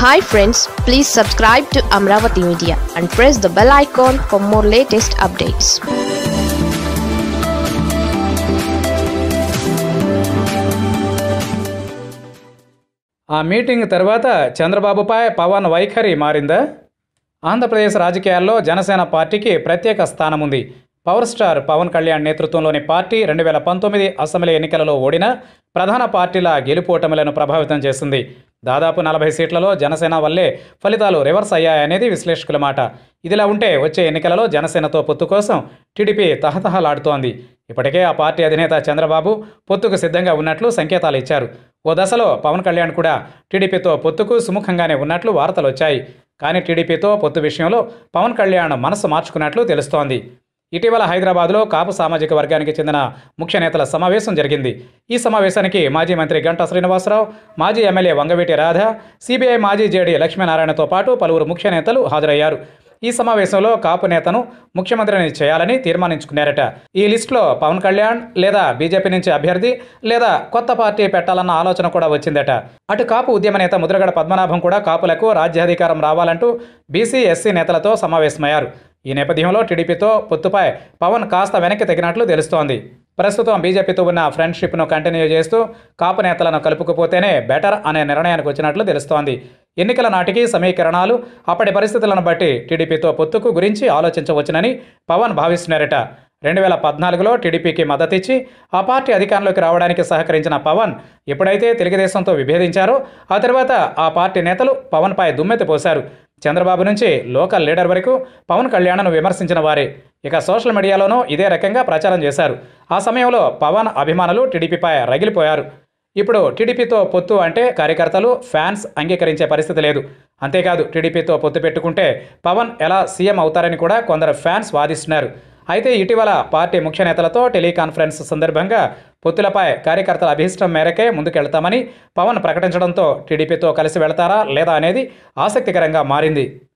hi friends please subscribe to Amaravati media and press the bell icon for more latest updates ఆ meeting తర్వాత చంద్రబాబుపై పవన్ వైఖరి మారిందా ఆంధ్రప్రదేశ్ రాజకీయాల్లో జనసేన పార్టీకి ప్రత్యేక స్థానం ఉంది పవర్ స్టార్ పవన్ కళ్యాణ్ నేతృత్వంలోని పార్టీ రెండు వేల పంతొమ్మిది అసెంబ్లీ ఎన్నికలలో ఓడిన ప్రధాన పార్టీల గెలుపోటములను ప్రభావితం చేసింది దాదాపు నలభై సీట్లలో జనసేన వల్లే ఫలితాలు రివర్స్ అయ్యాయనేది విశ్లేషకుల మాట ఇదిలా ఉంటే వచ్చే ఎన్నికలలో జనసేనతో పొత్తు కోసం టీడీపీ తహతహలాడుతోంది ఇప్పటికే ఆ పార్టీ అధినేత చంద్రబాబు పొత్తుకు సిద్ధంగా ఉన్నట్లు సంకేతాలు ఇచ్చారు ఓ దశలో పవన్ కళ్యాణ్ కూడా టీడీపీతో పొత్తుకు సుముఖంగానే ఉన్నట్లు వార్తలు వచ్చాయి కానీ టీడీపీతో పొత్తు విషయంలో పవన్ కళ్యాణ్ మనసు మార్చుకున్నట్లు తెలుస్తోంది ఇటీవల హైదరాబాద్లో కాపు సామాజిక వర్గానికి చెందిన ముఖ్య నేతల సమావేశం జరిగింది ఈ సమావేశానికి మాజీ మంత్రి గంటా శ్రీనివాసరావు మాజీ ఎమ్మెల్యే వంగవీటి రాధ సిబిఐ మాజీ జేడీ లక్ష్మీనారాయణతో పాటు పలువురు ముఖ్య నేతలు హాజరయ్యారు ఈ సమావేశంలో కాపు నేతను ముఖ్యమంత్రిని చేయాలని తీర్మానించుకున్నారట ఈ లిస్టులో పవన్ కళ్యాణ్ లేదా బీజేపీ నుంచి అభ్యర్థి లేదా కొత్త పార్టీ పెట్టాలన్న ఆలోచన కూడా వచ్చిందట అటు కాపు ఉద్యమ నేత ముద్రగడ పద్మనాభం కూడా కాపులకు రాజ్యాధికారం రావాలంటూ బీసీ ఎస్సీ నేతలతో సమావేశమయ్యారు ఈ నేపథ్యంలో టీడీపీతో పొత్తుపై పవన్ కాస్త వెనక్కి తగినట్లు తెలుస్తోంది ప్రస్తుతం బీజేపీతో ఉన్న ఫ్రెండ్షిప్ను కంటిన్యూ చేస్తూ కాపు నేతలను కలుపుకుపోతేనే బెటర్ అనే నిర్ణయానికి వచ్చినట్లు తెలుస్తోంది ఎన్నికల నాటికి సమీకరణాలు అప్పటి పరిస్థితులను బట్టి టీడీపీతో పొత్తుకు గురించి ఆలోచించవచ్చునని పవన్ భావిస్తున్నారట రెండు వేల పద్నాలుగులో టీడీపీకి మద్దతిచ్చి ఆ పార్టీ అధికారంలోకి రావడానికి సహకరించిన పవన్ ఎప్పుడైతే తెలుగుదేశంతో విభేదించారో ఆ తర్వాత ఆ పార్టీ నేతలు పవన్పై దుమ్మెత్తి పోశారు చంద్రబాబు నుంచి లోకల్ లీడర్ వరకు పవన్ కళ్యాణ్ను విమర్శించిన వారే ఇక సోషల్ మీడియాలోనూ ఇదే రకంగా ప్రచారం చేశారు ఆ సమయంలో పవన్ అభిమానులు టీడీపీపై రగిలిపోయారు ఇప్పుడు టీడీపీతో పొత్తు అంటే కార్యకర్తలు ఫ్యాన్స్ అంగీకరించే పరిస్థితి లేదు అంతేకాదు టీడీపీతో పొత్తు పెట్టుకుంటే పవన్ ఎలా సీఎం అవుతారని కూడా కొందరు ఫ్యాన్స్ వాదిస్తున్నారు అయితే ఇటీవల పార్టీ ముఖ్య నేతలతో టెలికాన్ఫరెన్స్ సందర్భంగా పొత్తులపై కార్యకర్తల అభిష్టం మేరకే ముందుకెళ్తామని పవన్ ప్రకటించడంతో టీడీపీతో కలిసి వెళతారా లేదా అనేది ఆసక్తికరంగా మారింది